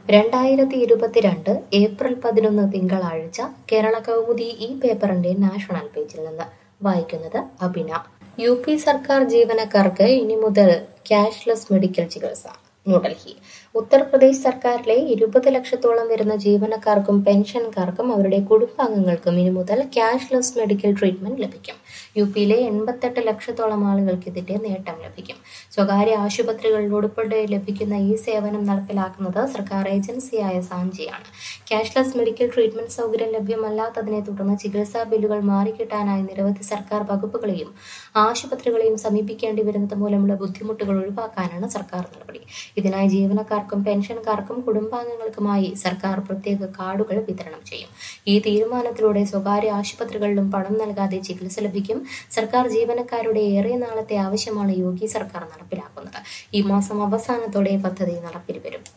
രണ്ടായിരത്തി ഇരുപത്തിരണ്ട് ഏപ്രിൽ പതിനൊന്ന് തിങ്കളാഴ്ച കേരള കൗമുദി ഈ പേപ്പറിന്റെ നാഷണൽ പേജിൽ നിന്ന് വായിക്കുന്നത് അഭിന യു പി സർക്കാർ ജീവനക്കാർക്ക് ഇനി മുതൽ ക്യാഷ്ലെസ് മെഡിക്കൽ ചികിത്സ ന്യൂഡൽഹി ഉത്തർപ്രദേശ് സർക്കാരിലെ ഇരുപത് ലക്ഷത്തോളം വരുന്ന ജീവനക്കാർക്കും പെൻഷൻകാർക്കും അവരുടെ കുടുംബാംഗങ്ങൾക്കും ഇനി മുതൽ ക്യാഷ്ലെസ് മെഡിക്കൽ ട്രീറ്റ്മെന്റ് ലഭിക്കും യു പിയിലെ എൺപത്തെട്ട് ലക്ഷത്തോളം ആളുകൾക്ക് ഇതിന്റെ നേട്ടം ലഭിക്കും സ്വകാര്യ ആശുപത്രികളിൽ ഉൾപ്പെടെ ലഭിക്കുന്ന ഈ സേവനം നടപ്പിലാക്കുന്നത് സർക്കാർ ഏജൻസിയായ സാഞ്ചിയാണ് ക്യാഷ്ലെസ് മെഡിക്കൽ ട്രീറ്റ്മെന്റ് സൗകര്യം ലഭ്യമല്ലാത്തതിനെ തുടർന്ന് ചികിത്സാ ബില്ലുകൾ മാറിക്കിട്ടാനായി നിരവധി സർക്കാർ വകുപ്പുകളെയും ആശുപത്രികളെയും സമീപിക്കേണ്ടി വരുന്നത് മൂലമുള്ള ബുദ്ധിമുട്ടുകൾ ഒഴിവാക്കാനാണ് സർക്കാർ നടപടി ഇതിനായി ജീവനക്കാർക്കും പെൻഷൻകാർക്കും കുടുംബാംഗങ്ങൾക്കുമായി സർക്കാർ പ്രത്യേക കാർഡുകൾ വിതരണം ചെയ്യും ഈ തീരുമാനത്തിലൂടെ സ്വകാര്യ ആശുപത്രികളിലും പണം നൽകാതെ ചികിത്സ ലഭിക്കും സർക്കാർ ജീവനക്കാരുടെ ഏറെ നാളത്തെ ആവശ്യമാണ് യോഗി സർക്കാർ നടപ്പിലാക്കുന്നത് ഈ മാസം അവസാനത്തോടെ പദ്ധതി നടപ്പിൽ വരും